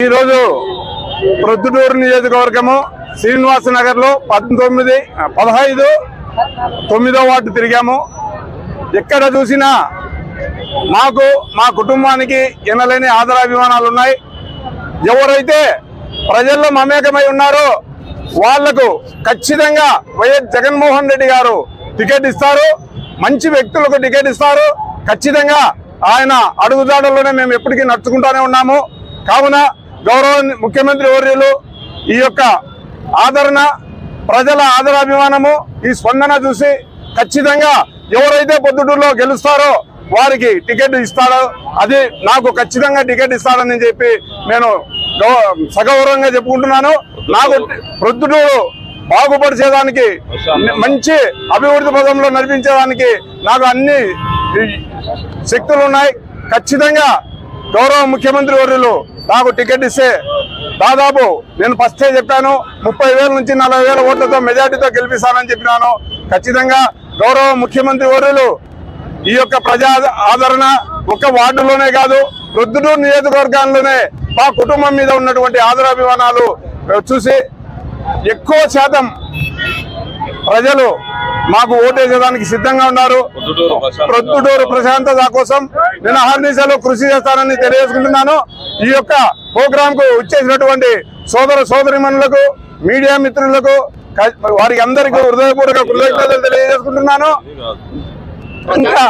ఈరోజు ప్రొద్దుటూరు నియోజకవర్గము శ్రీనివాస నగర్ లో పంతొమ్మిది పదహైదు తొమ్మిదో వార్డు తిరిగాము ఎక్కడ చూసినా మాకు మా కుటుంబానికి ఎనలేని ఆదరాభిమానాలు ఉన్నాయి ఎవరైతే ప్రజల్లో మమేకమై ఉన్నారో వాళ్లకు ఖచ్చితంగా వైఎస్ జగన్మోహన్ రెడ్డి గారు టికెట్ ఇస్తారు మంచి వ్యక్తులకు టికెట్ ఇస్తారు ఖచ్చితంగా ఆయన అడుగుజాడల్లోనే మేము ఎప్పటికీ నడుచుకుంటానే ఉన్నాము కావున గౌరవ ముఖ్యమంత్రి వర్యులు ఈ యొక్క ఆదరణ ప్రజల ఆదరాభిమానము ఈ స్పందన చూసి ఖచ్చితంగా ఎవరైతే పొద్దుటూరులో గెలుస్తారో వారికి టికెట్ ఇస్తారో అది నాకు ఖచ్చితంగా టికెట్ ఇస్తారని చెప్పి నేను గౌ- సగౌరవంగా చెప్పుకుంటున్నాను నాకు ప్రొద్దుటూరు బాగుపరిచేదానికి మంచి అభివృద్ధి పదంలో నడిపించేదానికి నాకు అన్ని శక్తులు ఉన్నాయి ఖచ్చితంగా గౌరవ ముఖ్యమంత్రి వర్యులు నాకు టికెట్ ఇస్తే దాదాపు నేను ఫస్టే చెప్పాను ముప్పై వేల నుంచి నలభై వేల ఓట్లతో మెజార్టీతో గెలిపిస్తానని చెప్పినాను ఖచ్చితంగా గౌరవ ముఖ్యమంత్రి వర్యులు ఈ యొక్క ప్రజా ఆదరణ ఒక వార్డులోనే కాదు ప్రొద్దుటూరు నియోజకవర్గాల్లోనే మా కుటుంబం మీద ఉన్నటువంటి ఆదరాభిమానాలు ఆ, చూసి ఎక్కువ శాతం ప్రజలు మాకు ఓటేసేదానికి సిద్ధంగా ఉన్నారు ప్రొద్దుటూరు ప్రశాంతత కోసం నేను అహర్నిశలు కృషి చేస్తానని తెలియజేసుకుంటున్నాను ఈ యొక్క ప్రోగ్రామ్ కు వచ్చేసినటువంటి సోదర సోదరిమణులకు మీడియా మిత్రులకు క- వారికి అందరికీ హృదయపూర్వక కృతజ్ఞతలు తెలియజేసుకుంటున్నాను ఇంకా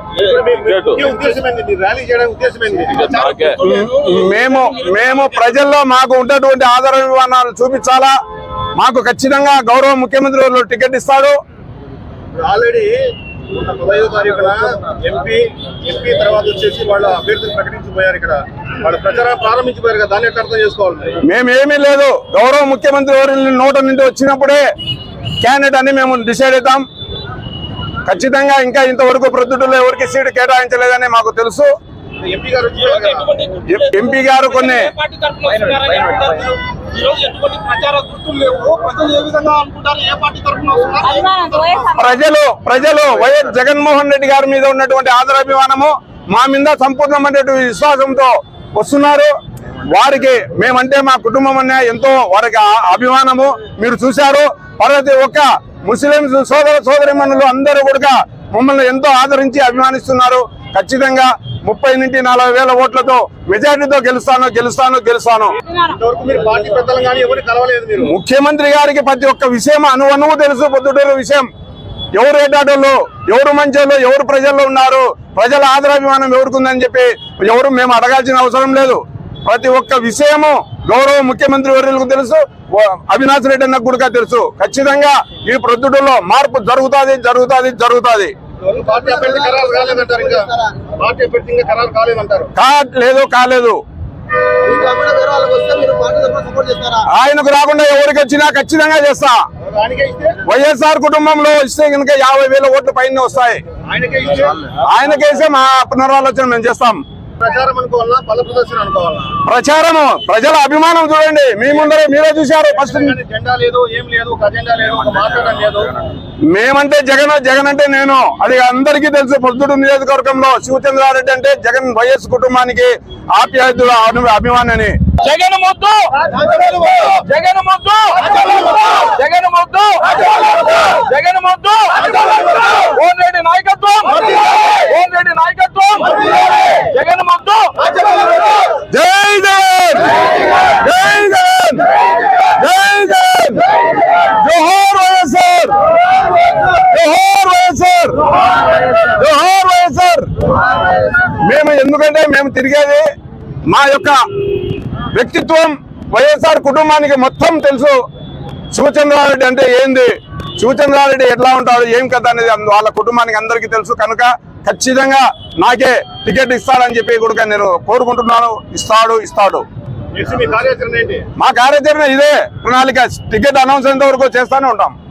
ఈ ఉద్దేశం ఏంది మీరు ర్యాలీ చేయడానికి ఉద్దేశం ఏంది మేము మేము ప్రజల్లో మాకు ఉన్నటువంటి ఆదర విమానాలు చూపించాలా మాకు ఖచ్చితంగా గౌరవ ముఖ్యమంత్రి వాళ్ళు టికెట్ ఇస్తాడు ఆల్రెడీ మొన్న పదహైదో తారీఖున ఎంపీ ఎంపీ తర్వాత వచ్చేసి వాళ్ళ అభ్యర్థులు ప్రకటించిపోయారు ఇక్కడ వాళ్ళు ప్రచారం ప్రారంభించిపోయారు కదా దాన్ని ఎట్లా అర్థం చేసుకోవాలి మరి? మేమేమీ లేదు గౌరవ ముఖ్యమంత్రి వారి నోట నుండి వచ్చినప్పుడే క్యాండిడేట్ అని మేము డిసైడ్ అవుతాం ఖచ్చితంగా ఇంకా ఇంతవరకు ప్రొద్దుటూరులో ఎవరికి సీటు కేటాయించలేదని మాకు తెలుసు ఎంపీ గారు వచ్చిపోయారు కదా ఎం- ఎంపీ గారు కొన్ని ఏ పార్టీ తరఫున వస్తున్నారని అనుకుంటారు ఈ రోజు ఎటువంటి ప్రచార గుర్తులు లేవు ప్రజలు ఏ విధంగా అనుకుంటారు ఏ పార్టీ తరఫున వస్తున్నారు ఏ పార్టీ తరఫున వస్తున్నారు? ప్రజలు ప్రజలు వైఎస్ జగన్మోహన్ రెడ్డి గారి మీద ఉన్నటువంటి ఆదరాభిమానము మా మీద సంపూర్ణమైనటువంటి విశ్వాసంతో వస్తున్నారు వారికి మేమంటే మా కుటుంబం అనే ఎంతో వారికి ఆ- అభిమానము మీరు చూశారు ప్రతి ఒక్క ముస్లింస్ సోదర సోదరిమణులు అందరూ కూడా మమ్మల్ని ఎంతో ఆదరించి అభిమానిస్తున్నారు ఖచ్చితంగా ముప్పై నుండి నలభై వేల ఓట్లతో మెజారిటీతో గెలుస్తాను గెలుస్తాను గెలుస్తాను ఇంతవరకు మీరు పార్టీ పెద్దలు కానీ ఎవరిని కలవలేదు మీరు ముఖ్యమంత్రి గారికి ప్రతి ఒక్క విషయం అను అనువు తెలుసు పొద్దుటూరు విషయం ఎవరు ఏటాటోళ్ళు ఎవరు మంచోళ్ళు ఎవరు ప్రజల్లో ఉన్నారు ప్రజల ఆదరాభిమానం ఎవరికి ఉందని చెప్పి ఎవరు మేము అడగాల్సిన అవసరం లేదు ప్రతి ఒక్క విషయము గౌరవ ముఖ్యమంత్రి వర్యులకు తెలుసు ఓ- అవినాష్ రెడ్డి అన్నకు కూడా తెలుసు ఖచ్చితంగా ఈ ప్రొద్దుటూరులో మార్పు జరుగుతాది జరుగుతాది జరుగుతాది ఎవరు పార్టీ అభ్యర్థి ఖరారు కాలేదంటారు ఇంకా పార్టీ అభ్యర్థి ఇంకా ఖరారు కాలేదంటారు కాలేదు కాలేదు ఆయనకు రాకుండా ఎవరికి వచ్చినా ఖచ్చితంగా చేస్తా ఆయనకే ఇస్తే వైఎస్ఆర్ కుటుంబంలో ఇస్తే కనుక యాభై వేల ఓట్లు పైన వస్తాయి ఆయనకే ఇస్తే ఆయనకేసే మా పునరాలోచన మేము చేస్తాం ప్రచారం అనుకోవాలా బల ప్రదర్శన అనుకోవాలా ప్రచారము ప్రజల అభిమానం చూడండి మీ ముందరే మీరే చూశారు ఫస్ట్ కానీ జెండా లేదు ఏం లేదు ఒక అజెండా లేదు ఒక మాట్లాడడం లేదు మేమంటే జగన్ జగన్ అంటే నేను అది అందరికీ తెలుసు పొద్దుడు నియోజకవర్గంలో శివచంద్రారెడ్డి అంటే జగన్ వైఎస్ కుటుంబానికి ఆప్యాయతుల అను- అభిమానని జగన్ ముద్దు జగన్ ముద్దు జగన్ ముద్దు జగన్ ముద్దు ఓన్ రెడ్డి నాయకత్వం ఓన్ రెడ్డి నాయకత్వం జగన్ ముద్దు జై జగన్ జై జగన్ జై జగన్ జోహార్ వైఎస్ఆర్ జోహార్ వైఎస్ఆర్ జోహార్ వైఎస్ఆర్ మేము ఎందుకంటే మేము తిరిగేది మా యొక్క వ్యక్తిత్వం వైఎస్ఆర్ కుటుంబానికి మొత్తం తెలుసు శివచంద్రారెడ్డి అంటే ఏంది శివచంద్రారెడ్డి ఎట్లా ఉంటాడు ఏం కథ అనేది అందు- వాళ్ళ కుటుంబానికి అందరికీ తెలుసు కనుక ఖచ్చితంగా నాకే టికెట్ ఇస్తాడని చెప్పి కూడా నేను కోరుకుంటున్నాను ఇస్తాడు ఇస్తాడు నెక్స్ట్ మీ కార్యాచరణ ఏంటి మా కార్యాచరణ ఇదే ప్రణాళిక టికెట్ అనౌన్స్ అయ్యేంత వరకు చేస్తానే ఉంటాం